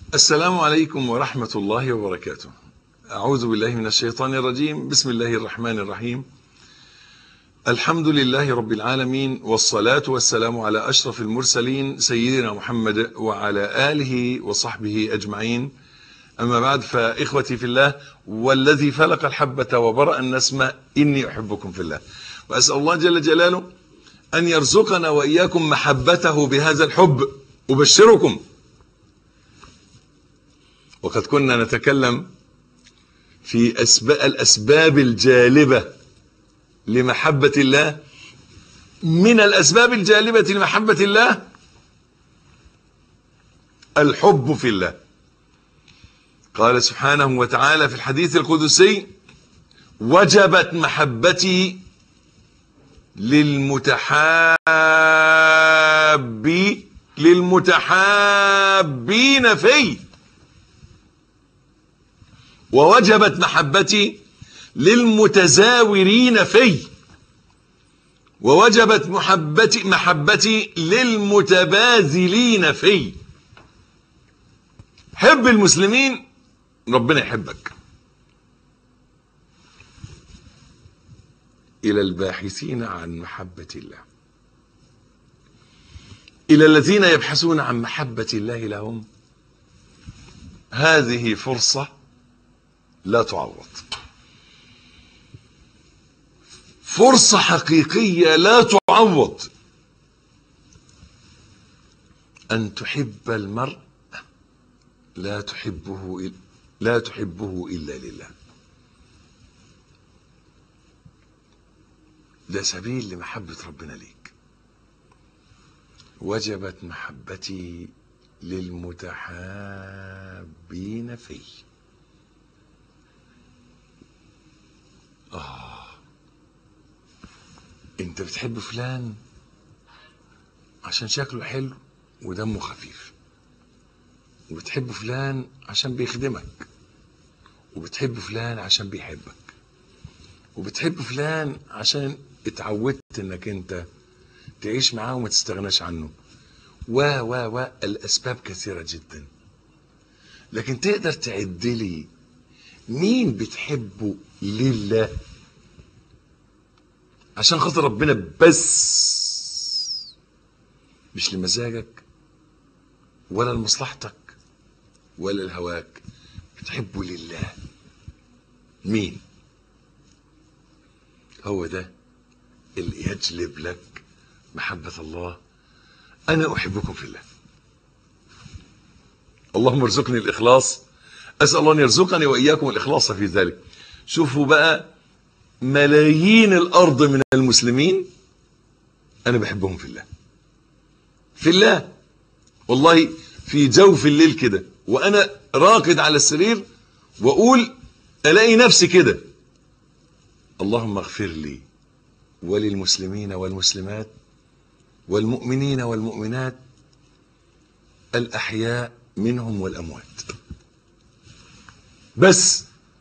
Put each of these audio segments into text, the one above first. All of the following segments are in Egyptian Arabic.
السلام عليكم ورحمة الله وبركاته أعوذ بالله من الشيطان الرجيم بسم الله الرحمن الرحيم الحمد لله رب العالمين والصلاة والسلام على أشرف المرسلين سيدنا محمد وعلى آله وصحبه أجمعين أما بعد فإخوتي في الله والذي فلق الحبة وبرأ النسمة إني أحبكم في الله وأسأل الله جل جلاله أن يرزقنا وإياكم محبته بهذا الحب أبشركم وقد كنا نتكلم في أسباب الأسباب الجالبة لمحبة الله من الأسباب الجالبة لمحبة الله الحب في الله قال سبحانه وتعالى في الحديث القدسي وجبت محبتي للمتحاب للمتحابين في ووجبت محبتي للمتزاورين في ووجبت محبتي محبتي للمتباذلين في حب المسلمين ربنا يحبك إلى الباحثين عن محبة الله إلى الذين يبحثون عن محبة الله لهم هذه فرصة لا تعوض فرصة حقيقية لا تعوض أن تحب المرء لا تحبه لا تحبه إلا لله ده سبيل لمحبة ربنا ليك وجبت محبتي للمتحابين فيه آه انت بتحب فلان عشان شكله حلو ودمه خفيف وبتحب فلان عشان بيخدمك وبتحب فلان عشان بيحبك وبتحب فلان عشان اتعودت انك انت تعيش معاه وما تستغناش عنه و و و الاسباب كثيره جدا لكن تقدر تعد لي مين بتحبه لله عشان خاطر ربنا بس مش لمزاجك ولا لمصلحتك ولا لهواك بتحبه لله مين هو ده اللي يجلب لك محبة الله أنا أحبكم في الله اللهم ارزقني الإخلاص أسأل الله أن يرزقني وإياكم الإخلاص في ذلك شوفوا بقى ملايين الأرض من المسلمين أنا بحبهم في الله في الله والله في جوف الليل كده وأنا راقد على السرير وأقول ألاقي نفسي كده اللهم اغفر لي وللمسلمين والمسلمات والمؤمنين والمؤمنات الأحياء منهم والأموات بس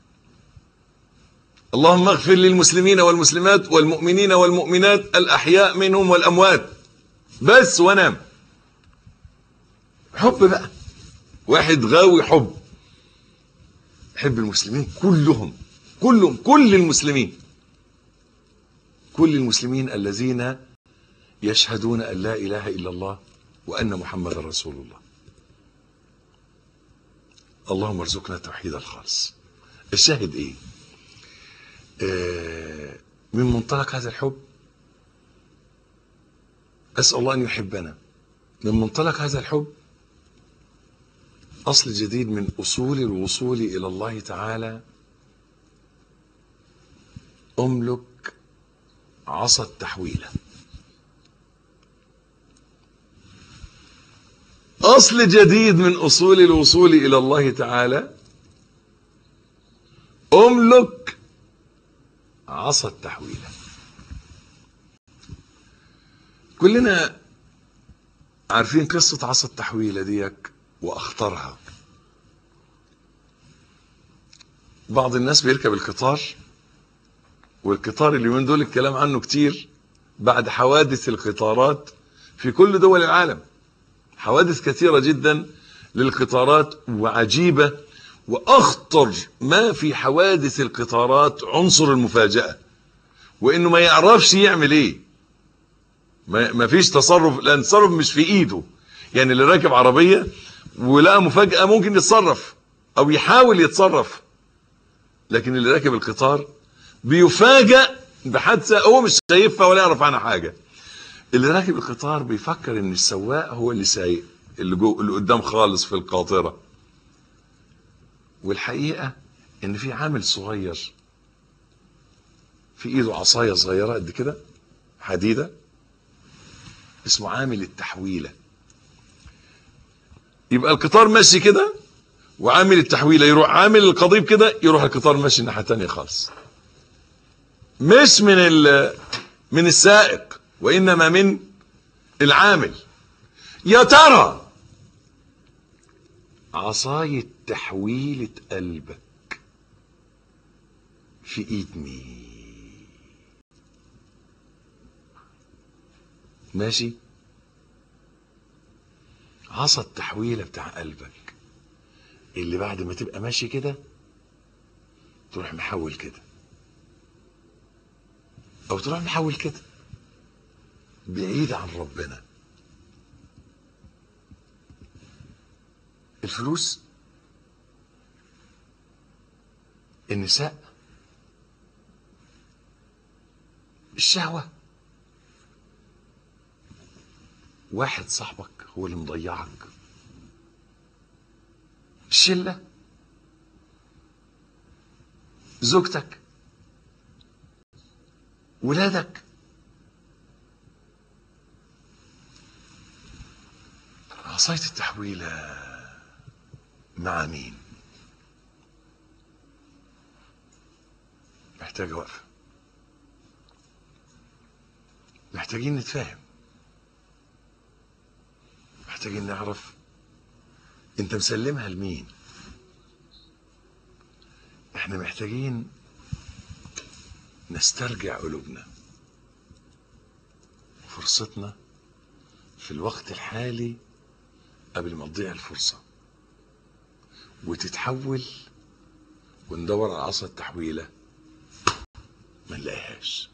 اللهم اغفر للمسلمين والمسلمات والمؤمنين والمؤمنات الأحياء منهم والأموات بس وانام حب بقى واحد غاوي حب حب المسلمين كلهم كلهم كل المسلمين كل المسلمين الذين يشهدون أن لا إله إلا الله وأن محمد رسول الله اللهم ارزقنا توحيد الخالص الشاهد ايه آه من منطلق هذا الحب أسأل الله أن يحبنا من منطلق هذا الحب أصل جديد من أصول الوصول إلى الله تعالى أملك عصا التحويلة أصل جديد من أصول الوصول إلى الله تعالى أملك عصا التحويلة كلنا عارفين قصة عصا التحويلة ديك وأخطرها بعض الناس بيركب القطار والقطار اللي من دول الكلام عنه كتير بعد حوادث القطارات في كل دول العالم حوادث كثيرة جدا للقطارات وعجيبة وأخطر ما في حوادث القطارات عنصر المفاجأة وإنه ما يعرفش يعمل إيه ما ما فيش تصرف لأن التصرف مش في إيده يعني اللي راكب عربية ولقى مفاجأة ممكن يتصرف أو يحاول يتصرف لكن اللي راكب القطار بيفاجأ بحادثة هو مش شايفها ولا يعرف عنها حاجة اللي راكب القطار بيفكر ان السواق هو اللي سايق اللي جو اللي قدام خالص في القاطرة والحقيقة ان في عامل صغير في ايده عصاية صغيرة قد كده حديدة اسمه عامل التحويلة يبقى القطار ماشي كده وعامل التحويلة يروح عامل القضيب كده يروح القطار ماشي الناحية التانية خالص مش من من السائق وإنما من العامل يا ترى عصاية تحويلة قلبك في ايد مين ماشي عصا التحويلة بتاع قلبك اللي بعد ما تبقى ماشي كده تروح محول كده او تروح محول كده بعيد عن ربنا الفلوس النساء الشهوة واحد صاحبك هو اللي مضيعك الشلة زوجتك ولادك عصاية التحويلة مع مين محتاجة وقفة محتاجين نتفاهم محتاجين نعرف انت مسلمها لمين احنا محتاجين نسترجع قلوبنا فرصتنا في الوقت الحالي قبل ما تضيع الفرصة وتتحول وندور على عصا التحويلة ما نلاقيهاش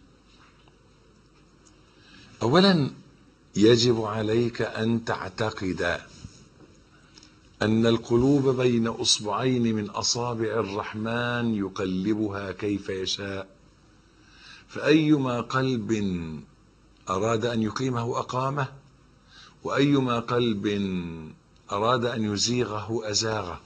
أولا يجب عليك أن تعتقد أن القلوب بين أصبعين من أصابع الرحمن يقلبها كيف يشاء فأيما قلب أراد أن يقيمه أقامه وأيما قلب أراد أن يزيغه أزاغه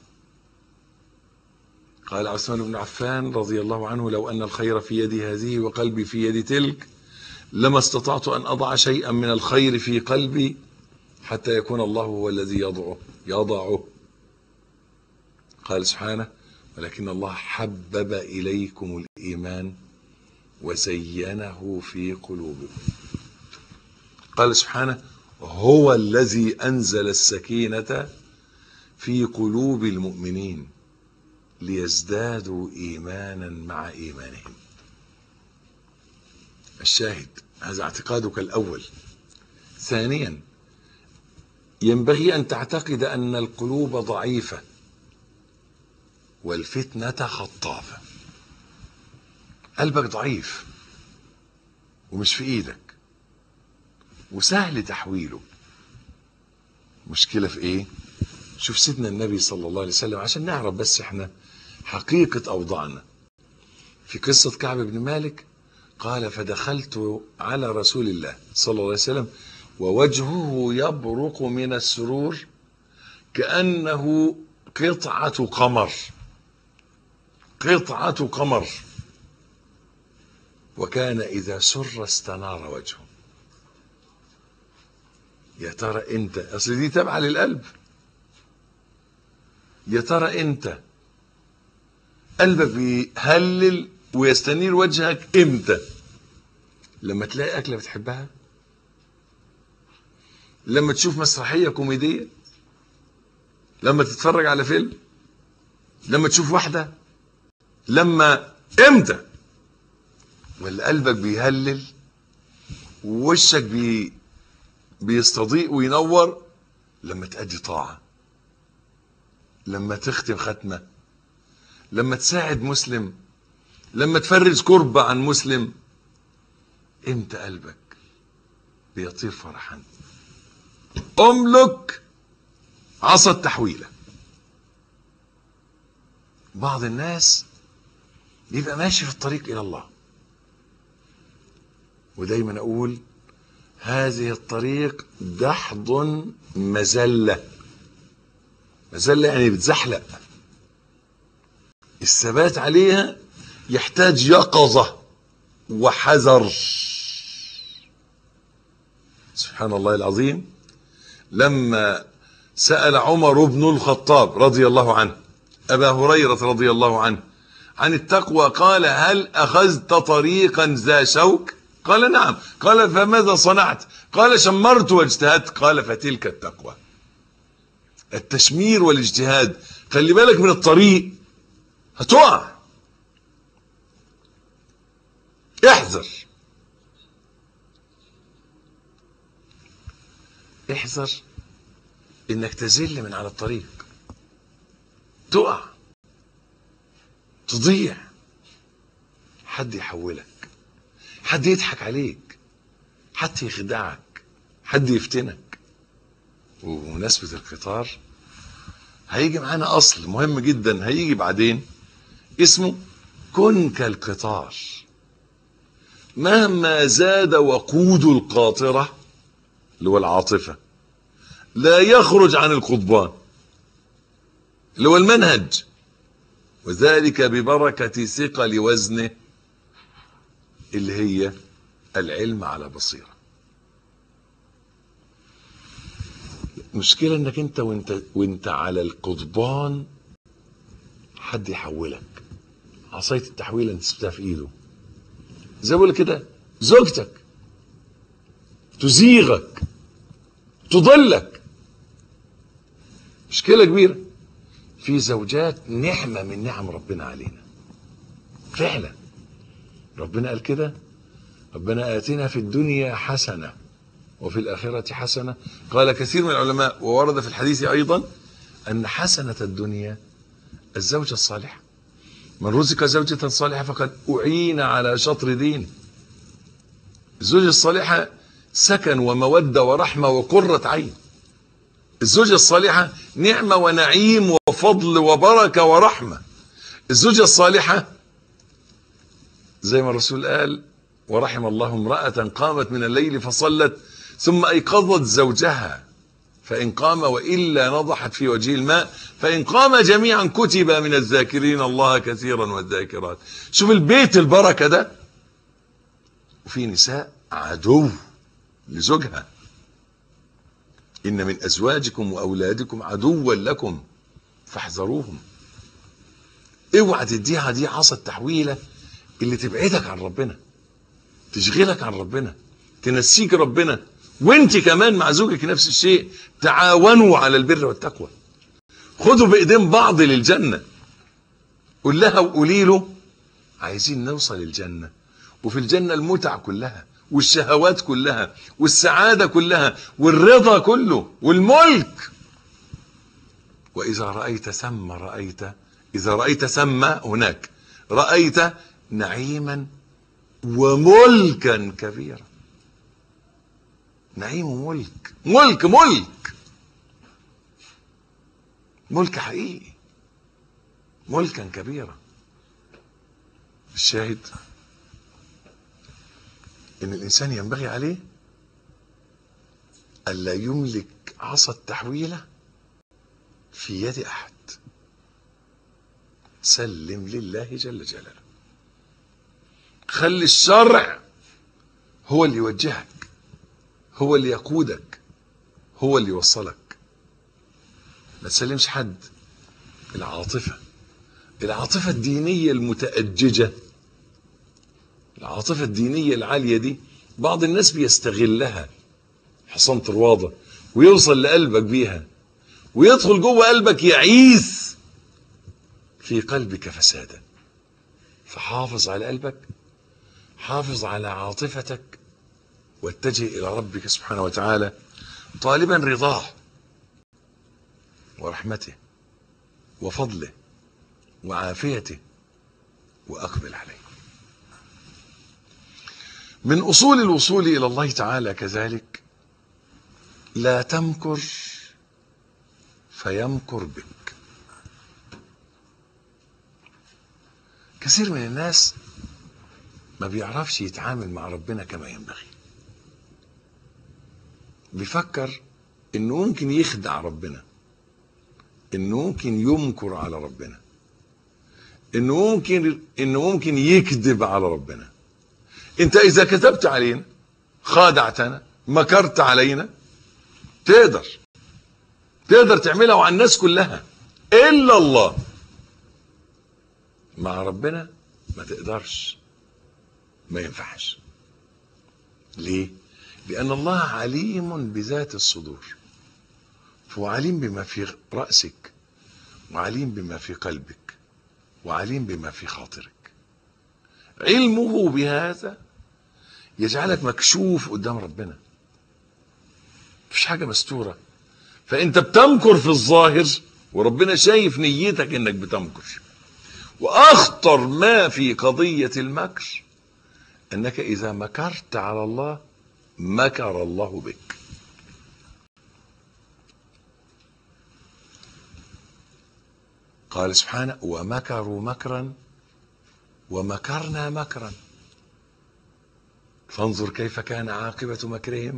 قال عثمان بن عفان رضي الله عنه لو أن الخير في يدي هذه وقلبي في يد تلك لما استطعت أن أضع شيئا من الخير في قلبي حتى يكون الله هو الذي يضعه يضعه قال سبحانه ولكن الله حبب إليكم الإيمان وزينه في قلوبكم قال سبحانه هو الذي أنزل السكينة في قلوب المؤمنين ليزدادوا إيمانا مع إيمانهم الشاهد هذا اعتقادك الأول ثانيا ينبغي أن تعتقد أن القلوب ضعيفة والفتنة خطافة قلبك ضعيف ومش في ايدك وسهل تحويله مشكلة في ايه شوف سيدنا النبي صلى الله عليه وسلم عشان نعرف بس احنا حقيقة اوضاعنا في قصة كعب بن مالك قال فدخلت على رسول الله صلى الله عليه وسلم ووجهه يبرق من السرور كأنه قطعة قمر قطعة قمر وكان إذا سر استنار وجهه يا ترى أنت أصل دي تابعة للقلب يا ترى أنت قلبك بيهلل ويستنير وجهك امتى لما تلاقي أكلة بتحبها لما تشوف مسرحية كوميدية لما تتفرج على فيلم لما تشوف واحدة لما امتى ولا قلبك بيهلل ووشك بي بيستضيء وينور لما تأدي طاعة لما تختم ختمة لما تساعد مسلم لما تفرج كربة عن مسلم امتى قلبك بيطير فرحا املك عصا التحويلة بعض الناس بيبقى ماشي في الطريق إلى الله ودايما أقول هذه الطريق دحض مزلة مزلة يعني بتزحلق الثبات عليها يحتاج يقظة وحذر سبحان الله العظيم لما سأل عمر بن الخطاب رضي الله عنه أبا هريرة رضي الله عنه عن التقوى قال هل أخذت طريقا ذا شوك قال نعم قال فماذا صنعت قال شمرت واجتهدت قال فتلك التقوى التشمير والاجتهاد خلي بالك من الطريق هتقع احذر احذر انك تزل من على الطريق تقع تضيع حد يحولك حد يضحك عليك حد يخدعك حد يفتنك ومناسبة القطار هيجي معانا أصل مهم جدا هيجي بعدين اسمه كن كالقطار مهما زاد وقود القاطرة اللي هو العاطفة لا يخرج عن القضبان اللي هو المنهج وذلك ببركة ثقل وزنه اللي هي العلم على بصيرة المشكلة انك انت وانت وانت على القضبان حد يحولك عصاية التحويل انت سبتها في ايده زي ما بقول كده زوجتك تزيغك تضلك مشكلة كبيرة في زوجات نعمة من نعم ربنا علينا فعلا ربنا قال كده ربنا آتنا في الدنيا حسنة وفي الآخرة حسنة قال كثير من العلماء وورد في الحديث أيضا أن حسنة الدنيا الزوجة الصالحة من رزق زوجة صالحة فقد أعين على شطر دين الزوجة الصالحة سكن ومودة ورحمة وقرة عين الزوجة الصالحة نعمة ونعيم وفضل وبركة ورحمة الزوجة الصالحة زي ما الرسول قال ورحم الله امرأة قامت من الليل فصلت ثم أيقظت زوجها فإن قام وإلا نضحت في وجه الماء فإن قام جميعا كتب من الذاكرين الله كثيرا والذاكرات شوف البيت البركة ده وفي نساء عدو لزوجها إن من أزواجكم وأولادكم عدوا لكم فاحذروهم اوعى تديها دي عصا التحويلة اللي تبعدك عن ربنا تشغلك عن ربنا تنسيك ربنا وانت كمان مع زوجك نفس الشيء تعاونوا على البر والتقوى خدوا بايدين بعض للجنة قول لها وقولي له عايزين نوصل الجنة وفي الجنة المتع كلها والشهوات كلها والسعادة كلها والرضا كله والملك وإذا رأيت ثم رأيت إذا رأيت ثم هناك رأيت نعيما وملكا كبيرا نعيم وملك ملك ملك ملك حقيقي ملكا كبيرا الشاهد ان الانسان ينبغي عليه الا يملك عصا التحويله في يد احد سلم لله جل جلاله خلي الشرع هو اللي يوجهك هو اللي يقودك هو اللي يوصلك ما تسلمش حد العاطفة العاطفة الدينية المتأججة العاطفة الدينية العالية دي بعض الناس بيستغلها حصان طروادة ويوصل لقلبك بيها ويدخل جوه قلبك يعيث في قلبك فسادا فحافظ على قلبك حافظ على عاطفتك واتجه الى ربك سبحانه وتعالى طالبا رضاه ورحمته وفضله وعافيته وأقبل عليه من أصول الوصول إلى الله تعالى كذلك لا تمكر فيمكر بك كثير من الناس ما بيعرفش يتعامل مع ربنا كما ينبغي بيفكر انه ممكن يخدع ربنا انه ممكن يمكر على ربنا انه ممكن انه ممكن يكذب على ربنا انت اذا كذبت علينا خادعتنا مكرت علينا تقدر تقدر تعملها وعلى الناس كلها الا الله مع ربنا ما تقدرش ما ينفعش ليه لان الله عليم بذات الصدور فهو عليم بما في راسك وعليم بما في قلبك وعليم بما في خاطرك علمه بهذا يجعلك مكشوف قدام ربنا مفيش حاجة مستورة فانت بتمكر في الظاهر وربنا شايف نيتك انك بتمكر واخطر ما في قضية المكر انك اذا مكرت على الله مكر الله بك قال سبحانه ومكروا مكرا ومكرنا مكرا فانظر كيف كان عاقبة مكرهم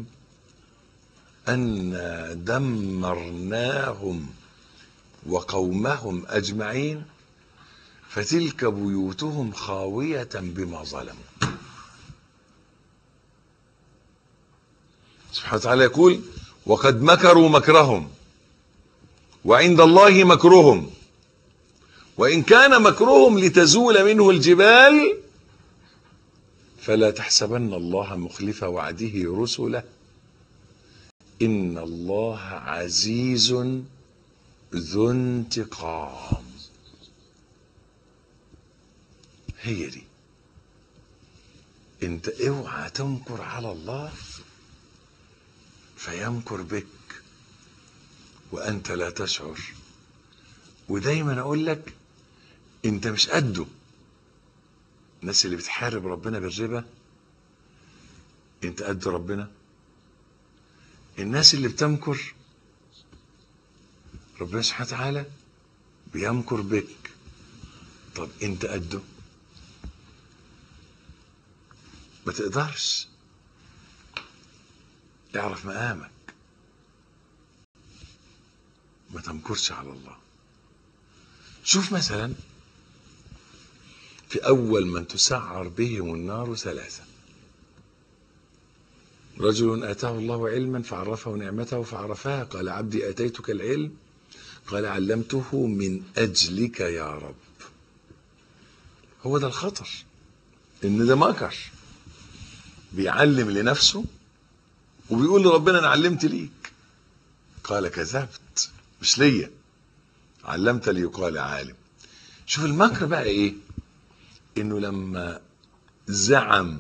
أنا دمرناهم وقومهم أجمعين فتلك بيوتهم خاوية بما ظلموا سبحانه وتعالى يقول وقد مكروا مكرهم وعند الله مكرهم وإن كان مكرهم لتزول منه الجبال فلا تحسبن الله مخلف وعده رسله إن الله عزيز ذو انتقام هي دي انت اوعى تمكر على الله فيمكر بك وانت لا تشعر ودايما اقول لك انت مش قده الناس اللي بتحارب ربنا بالربا انت قد ربنا الناس اللي بتمكر ربنا سبحانه وتعالى بيمكر بك طب انت قده ما تقدرش اعرف مقامك ما تمكرش على الله شوف مثلا في أول من تسعر بهم النار ثلاثة رجل آتاه الله علما فعرفه نعمته فعرفها قال عبدي آتيتك العلم قال علمته من أجلك يا رب هو ده الخطر إن ده مكر بيعلم لنفسه وبيقول لربنا أنا علمت ليك قال كذبت مش ليا علمت ليقال عالم شوف المكر بقى ايه انه لما زعم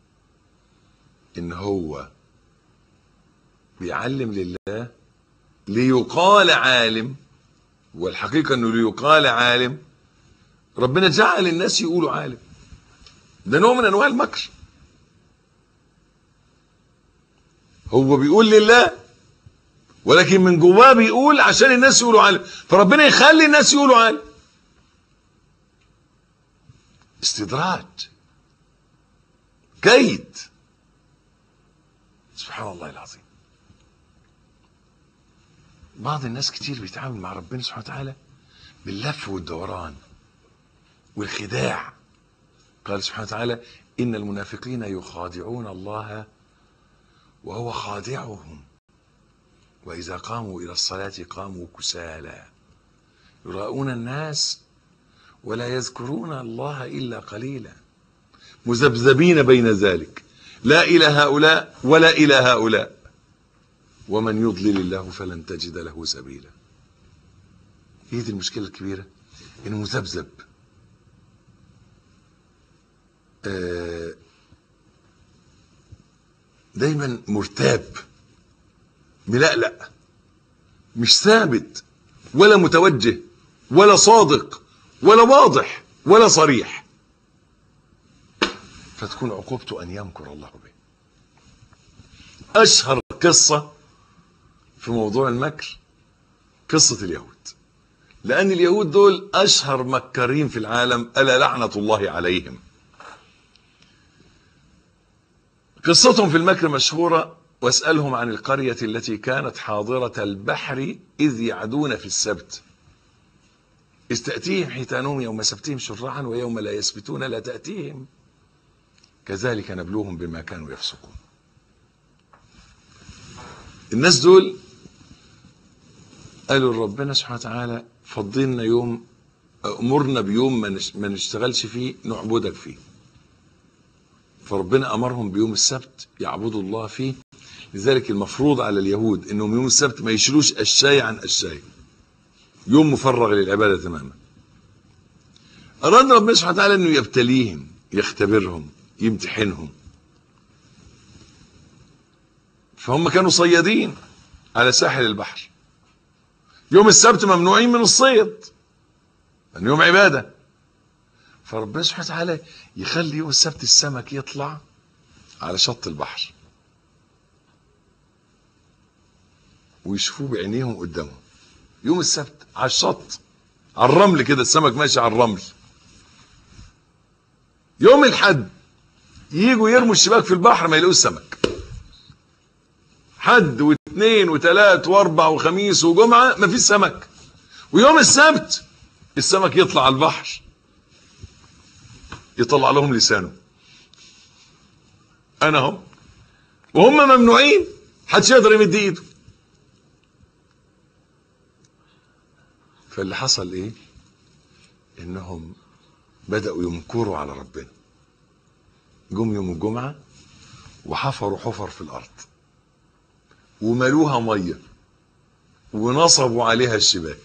ان هو بيعلم لله ليقال عالم والحقيقة انه ليقال عالم ربنا جعل الناس يقولوا عالم ده نوع من انواع المكر هو بيقول لله ولكن من جواه بيقول عشان الناس يقولوا عالم فربنا يخلي الناس يقولوا عالم استدراج كيد سبحان الله العظيم بعض الناس كتير بيتعامل مع ربنا سبحانه وتعالى باللف والدوران والخداع قال سبحانه وتعالى إن المنافقين يخادعون الله وهو خادعهم وإذا قاموا إلى الصلاة قاموا كسالى يراؤون الناس ولا يذكرون الله إلا قليلا مذبذبين بين ذلك لا إلى هؤلاء ولا إلى هؤلاء ومن يضلل الله فلن تجد له سبيلا هي دي المشكلة الكبيرة إنه مذبذب آه دايما مرتاب ملقلق مش ثابت ولا متوجه ولا صادق ولا واضح ولا صريح فتكون عقوبته أن يمكر الله به أشهر قصة في موضوع المكر قصة اليهود لأن اليهود دول أشهر مكارين في العالم ألا لعنة الله عليهم قصتهم في المكر مشهورة واسألهم عن القرية التي كانت حاضرة البحر إذ يعدون في السبت إذ تأتيهم حيتانهم يوم سبتهم شرعا ويوم لا يسبتون لا تأتيهم كذلك نبلوهم بما كانوا يفسقون الناس دول قالوا لربنا سبحانه وتعالى فضلنا يوم امرنا بيوم ما نشتغلش فيه نعبدك فيه فربنا امرهم بيوم السبت يعبدوا الله فيه لذلك المفروض على اليهود انهم يوم السبت ما يشيلوش الشاي عن الشاي يوم مفرغ للعباده تماما اراد ربنا سبحانه وتعالى انه يبتليهم يختبرهم يمتحنهم فهم كانوا صيادين على ساحل البحر يوم السبت ممنوعين من الصيد لأن يوم عبادة فربنا سبحانه وتعالى يخلي يوم السبت السمك يطلع على شط البحر ويشوفوه بعينيهم قدامهم يوم السبت على الشط على الرمل كده السمك ماشي على الرمل يوم الحد يجوا يرموا الشباك في البحر ما يلاقوش سمك حد واثنين وثلاث واربع وخميس وجمعه ما فيش سمك ويوم السبت السمك يطلع على البحر يطلع لهم لسانه انا هم وهم ممنوعين محدش يقدر يمد ايده فاللي حصل ايه انهم بداوا يمكروا على ربنا جم يوم الجمعه وحفروا حفر في الارض وملوها ميه ونصبوا عليها الشباك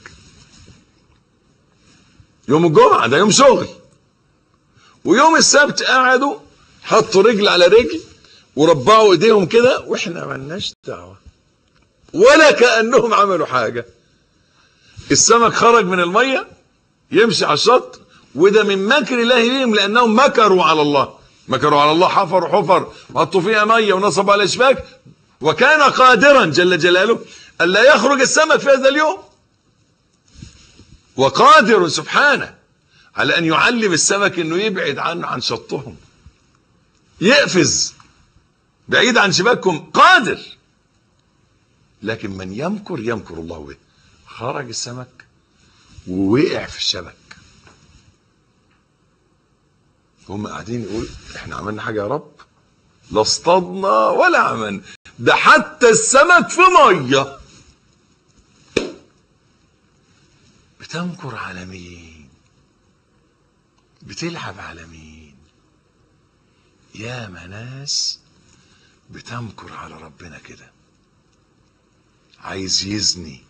يوم الجمعه ده يوم شغل ويوم السبت قعدوا حطوا رجل على رجل وربعوا ايديهم كده واحنا ملناش دعوه ولا كانهم عملوا حاجه السمك خرج من الميه يمشي على الشط وده من مكر الله بهم لانهم مكروا على الله مكروا على الله حفروا حفر وحطوا فيها ميه ونصبوا على شباك وكان قادرا جل جلاله الا يخرج السمك في هذا اليوم وقادر سبحانه على ان يعلم السمك انه يبعد عن عن شطهم يقفز بعيد عن شباككم قادر لكن من يمكر يمكر الله به خرج السمك ووقع في الشبك هم قاعدين يقول احنا عملنا حاجه يا رب لا اصطادنا ولا عملنا ده حتى السمك في ميه بتنكر على مين بتلعب على مين يا ناس بتمكر على ربنا كده عايز يزني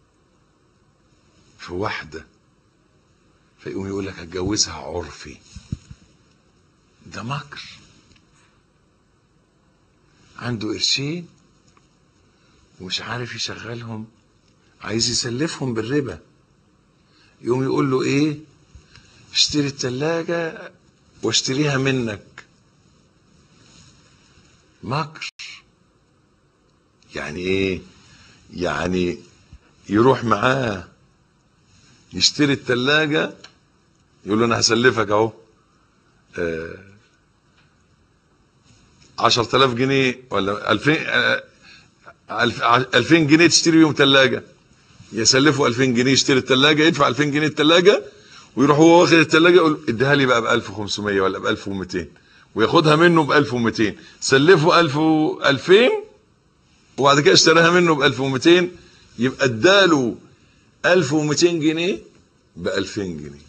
في واحدة فيقوم يقول لك هتجوزها عرفي ده مكر عنده قرشين ومش عارف يشغلهم عايز يسلفهم بالربا يقوم يقول له ايه اشتري التلاجة واشتريها منك مكر يعني ايه يعني يروح معاه يشتري التلاجة يقول له انا هسلفك اهو عشرة آلاف جنيه ولا ألفين ألفين جنيه تشتري بيهم تلاجة يسلفه 2000 جنيه يشتري التلاجة يدفع 2000 جنيه التلاجة ويروح هو واخد التلاجة يقول اديها لي بقى ب 1500 ولا ب 1200 وياخدها منه ب 1200 سلفه 1000 2000 وبعد كده اشتراها منه ب 1200 يبقى اداله 1200 جنيه ب 2000 جنيه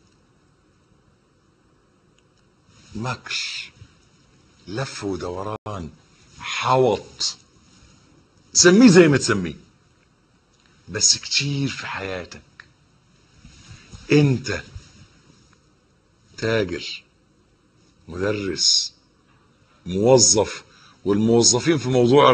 مكر لف ودوران حوط سميه زي ما تسميه بس كتير في حياتك انت تاجر مدرس موظف والموظفين في موضوع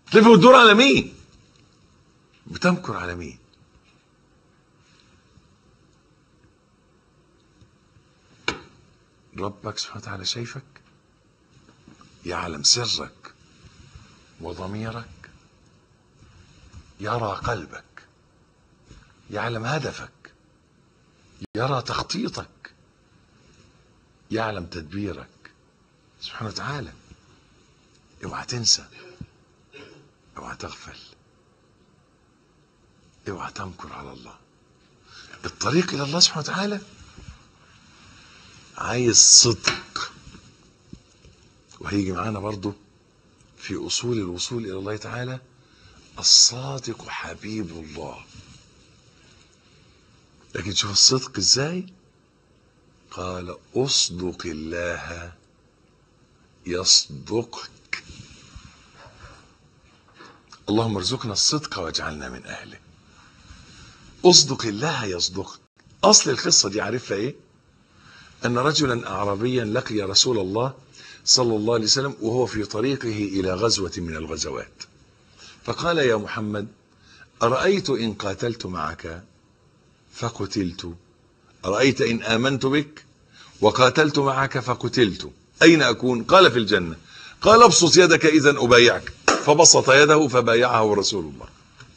تلف وتدور على مين بتمكر على مين ربك سبحانه وتعالى شايفك يعلم سرك وضميرك يرى قلبك يعلم هدفك يرى تخطيطك يعلم تدبيرك سبحانه وتعالى اوعى تنسى اوعى تغفل اوعى تمكر على الله الطريق الى الله سبحانه وتعالى عايز صدق وهيجي معانا برضو في اصول الوصول الى الله تعالى الصادق حبيب الله لكن شوف الصدق ازاي قال اصدق الله يصدقك اللهم ارزقنا الصدق واجعلنا من اهله اصدق الله يصدقك اصل القصه دي عارفها ايه ان رجلا اعرابيا لقي رسول الله صلى الله عليه وسلم وهو في طريقه الى غزوه من الغزوات فقال يا محمد ارايت ان قاتلت معك فقتلت ارايت ان امنت بك وقاتلت معك فقتلت اين اكون قال في الجنه قال ابسط يدك اذا ابايعك فبسط يده فبايعه رسول الله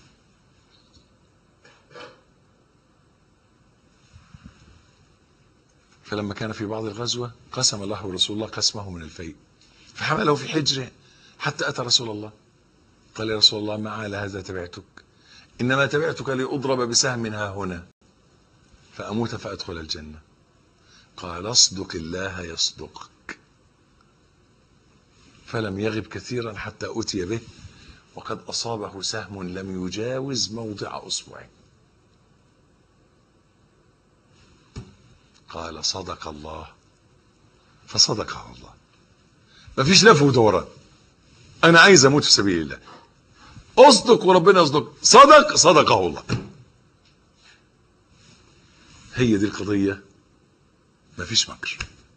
فلما كان في بعض الغزوة قسم له رسول الله قسمه من الفيء فحمله في حجره حتى أتى رسول الله قال يا رسول الله ما على هذا تبعتك إنما تبعتك لأضرب بسهم ها هنا فأموت فأدخل الجنة قال اصدق الله يصدقك فلم يغب كثيرا حتى أتي به وقد أصابه سهم لم يجاوز موضع أصبعه قال صدق الله فصدقه الله ما فيش لف ودوران انا عايز اموت في سبيل الله اصدق وربنا يصدق صدق صدقه الله هي دي القضية ما فيش مكر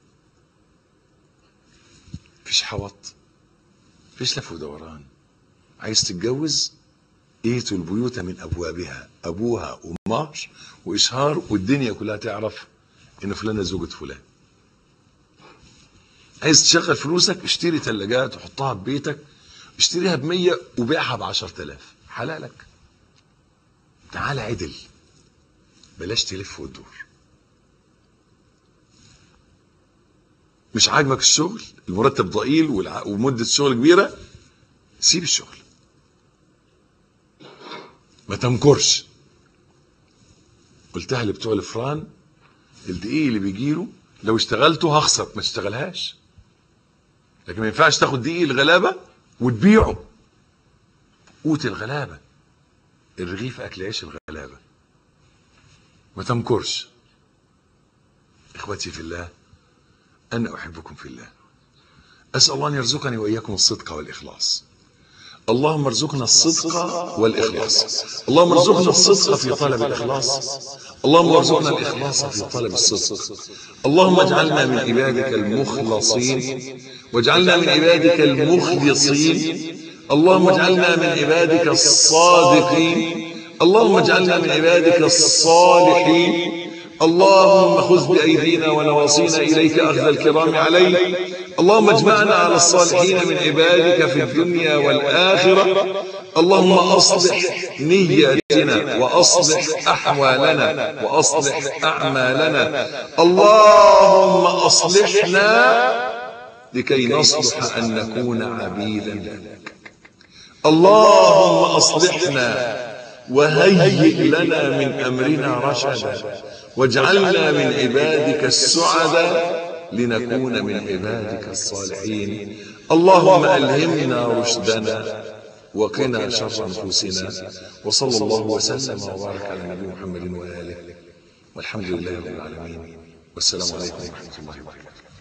فيش حوط فيش لف ودوران عايز تتجوز ايتوا البيوت من ابوابها ابوها ومهر واشهار والدنيا كلها تعرف ان فلانة زوجة فلان عايز تشغل فلوسك اشتري ثلاجات وحطها ببيتك اشتريها بمية وبيعها بعشر تلاف حلالك تعال عدل بلاش تلف وتدور مش عاجبك الشغل المرتب ضئيل والع- ومدة الشغل كبيرة سيب الشغل ما تمكرش قلتها لبتوع الفران الدقيق اللي بيجيله لو اشتغلته هخسر ما تشتغلهاش لكن ما ينفعش تاخد دقيق الغلابه وتبيعه قوت الغلابه الرغيف اكل عيش الغلابه ما تمكرش اخوتي في الله انا احبكم في الله اسال الله ان يرزقني واياكم الصدق والاخلاص اللهم ارزقنا الصدق والإخلاص اللهم ارزقنا الصدق في طلب الإخلاص اللهم ارزقنا الإخلاص في طلب الصدق اللهم اجعلنا من عبادك المخلصين واجعلنا من عبادك المخلصين اللهم اجعلنا من عبادك الصادقين اللهم اجعلنا من عبادك الصالحين اللهم خذ بأيدينا ونواصينا إليك أخذ الكرام عليك اللهم اجمعنا على الصالحين من عبادك في الدنيا والآخرة اللهم أصلح نياتنا وأصلح أحوالنا وأصلح أعمالنا اللهم أصلحنا لكي نصلح أن نكون عبيدا لك اللهم أصلحنا وهيئ لنا من أمرنا رشدا واجعلنا من عبادك السعداء لنكون من عبادك الصالحين اللهم ألهمنا رشدنا وقنا شر أنفسنا وصلى الله وسلم وبارك على نبي محمد وآله والحمد لله رب العالمين والسلام عليكم ورحمة الله وبركاته